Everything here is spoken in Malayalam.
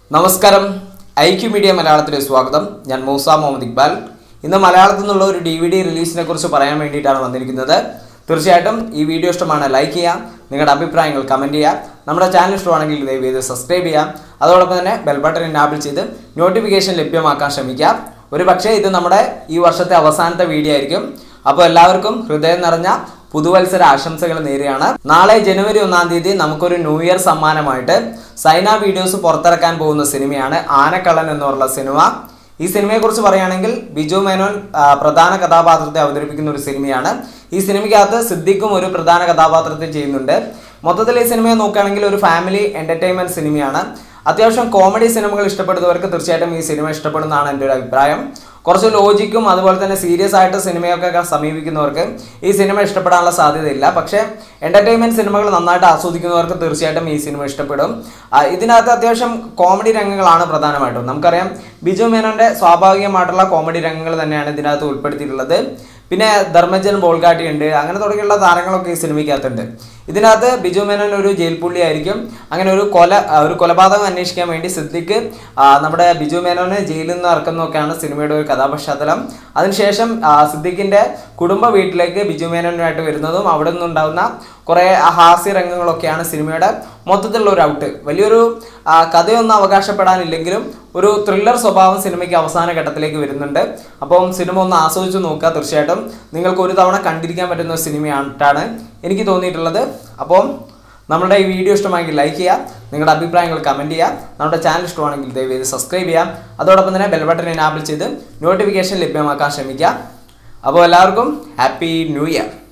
നമസ്കാരം ഐക്യു മീഡിയ മലയാളത്തിലെ സ്വാഗതം ഞാൻ മൂസ മുഹമ്മദ് ഇക്ബാൽ ഇന്ന് മലയാളത്തിൽ നിന്നുള്ള ഒരു ഡി വി ഡി റിലീസിനെ കുറിച്ച് പറയാൻ വേണ്ടിയിട്ടാണ് വന്നിരിക്കുന്നത് തീർച്ചയായിട്ടും ഈ വീഡിയോ ഇഷ്ടമാണ് ലൈക്ക് ചെയ്യാം നിങ്ങളുടെ അഭിപ്രായങ്ങൾ കമൻറ്റ് ചെയ്യാം നമ്മുടെ ചാനൽ ഇഷ്ടമാണെങ്കിൽ ദയവ് ചെയ്ത് സബ്സ്ക്രൈബ് ചെയ്യാം അതോടൊപ്പം തന്നെ ബെൽ ബട്ടൺ ഇനാബിൾ ചെയ്ത് നോട്ടിഫിക്കേഷൻ ലഭ്യമാക്കാൻ ശ്രമിക്കാം ഒരു പക്ഷേ ഇത് നമ്മുടെ ഈ വർഷത്തെ അവസാനത്തെ വീഡിയോ ആയിരിക്കും അപ്പോൾ എല്ലാവർക്കും ഹൃദയം നിറഞ്ഞ പുതുവത്സര ആശംസകൾ നേരെയാണ് നാളെ ജനുവരി ഒന്നാം തീയതി നമുക്കൊരു ന്യൂ ഇയർ സമ്മാനമായിട്ട് സൈന വീഡിയോസ് പുറത്തിറക്കാൻ പോകുന്ന സിനിമയാണ് ആനക്കള്ളൻ എന്നുള്ള സിനിമ ഈ സിനിമയെക്കുറിച്ച് പറയുകയാണെങ്കിൽ ബിജു മേനോൻ ആ, പ്രധാന കഥാപാത്രത്തെ അവതരിപ്പിക്കുന്ന ഒരു സിനിമയാണ് ഈ സിനിമയ്ക്കകത്ത് സിദ്ദിഖും ഒരു പ്രധാന കഥാപാത്രത്തെ ചെയ്യുന്നുണ്ട് മൊത്തത്തിൽ ഈ സിനിമയെ നോക്കുകയാണെങ്കിൽ ഒരു ഫാമിലി എൻ്റർടൈൻമെൻറ്റ് സിനിമയാണ് അത്യാവശ്യം കോമഡി സിനിമകൾ ഇഷ്ടപ്പെടുന്നവർക്ക് തീർച്ചയായിട്ടും ഈ സിനിമ ഇഷ്ടപ്പെടുന്നതാണ് എൻ്റെ ഒരു അഭിപ്രായം കുറച്ച് ലോജിക്കും അതുപോലെ തന്നെ സീരിയസ് ആയിട്ട് സിനിമയൊക്കെ സമീപിക്കുന്നവർക്ക് ഈ സിനിമ ഇഷ്ടപ്പെടാനുള്ള സാധ്യതയില്ല പക്ഷേ എൻ്റർടൈൻമെൻറ്റ് സിനിമകൾ നന്നായിട്ട് ആസ്വദിക്കുന്നവർക്ക് തീർച്ചയായിട്ടും ഈ സിനിമ ഇഷ്ടപ്പെടും ആ, ഇതിനകത്ത് അത്യാവശ്യം കോമഡി രംഗങ്ങളാണ് പ്രധാനമായിട്ടും നമുക്കറിയാം ബിജു മേനോൻ്റെ സ്വാഭാവികമായിട്ടുള്ള കോമഡി രംഗങ്ങൾ തന്നെയാണ് ഇതിനകത്ത് ഉൾപ്പെടുത്തിയിട്ടുള്ളത് പിന്നെ ധർമ്മജൻ ബോൾഗാട്ടി ഉണ്ട് അങ്ങനെ തുടങ്ങിയുള്ള താരങ്ങളൊക്കെ ഈ സിനിമയ്ക്കകത്തുണ്ട് ഇതിനകത്ത് ബിജു മേനോൻ ഒരു ജയിൽ പുള്ളി ആയിരിക്കും അങ്ങനെ ഒരു കൊല ആ, ഒരു കൊലപാതകം അന്വേഷിക്കാൻ വേണ്ടി സിദ്ദിഖ് ആ, നമ്മുടെ ബിജു മേനോനെ ജയിലിൽ നിന്ന് ഇറക്കുന്നതൊക്കെയാണ് സിനിമയുടെ ഒരു കഥാപശ്ചാത്തലം അതിനുശേഷം ആ, സിദ്ദിഖിന്റെ കുടുംബ വീട്ടിലേക്ക് ബിജു മേനോനുമായിട്ട് വരുന്നതും അവിടെ നിന്നുണ്ടാകുന്ന കുറേ ഹാസ്യ രംഗങ്ങളൊക്കെയാണ് സിനിമയുടെ മൊത്തത്തിലുള്ള ഒരു ഔട്ട് വലിയൊരു ആ, കഥയൊന്നും അവകാശപ്പെടാനില്ലെങ്കിലും ഒരു ത്രില്ലർ സ്വഭാവം സിനിമയ്ക്ക് അവസാന ഘട്ടത്തിലേക്ക് വരുന്നുണ്ട് അപ്പം സിനിമ ഒന്ന് ആസ്വദിച്ച് നോക്കുക തീർച്ചയായിട്ടും നിങ്ങൾക്ക് ഒരു തവണ കണ്ടിരിക്കാൻ പറ്റുന്ന ഒരു സിനിമയായിട്ടാണ് എനിക്ക് തോന്നിയിട്ടുള്ളത് അപ്പം നമ്മുടെ ഈ വീഡിയോ ഇഷ്ടമായെങ്കിൽ ലൈക്ക് ചെയ്യുക നിങ്ങളുടെ അഭിപ്രായങ്ങൾ കമൻറ്റ് ചെയ്യുക നമ്മുടെ ചാനൽ ഇഷ്ടമാണെങ്കിൽ ദയവേത് സബ്സ്ക്രൈബ് ചെയ്യാം അതോടൊപ്പം തന്നെ ബെൽ ബട്ടൺ എനാബിൾ ചെയ്ത് നോട്ടിഫിക്കേഷൻ ലഭ്യമാക്കാൻ ശ്രമിക്കുക അപ്പോൾ എല്ലാവർക്കും ഹാപ്പി ന്യൂ ഇയർ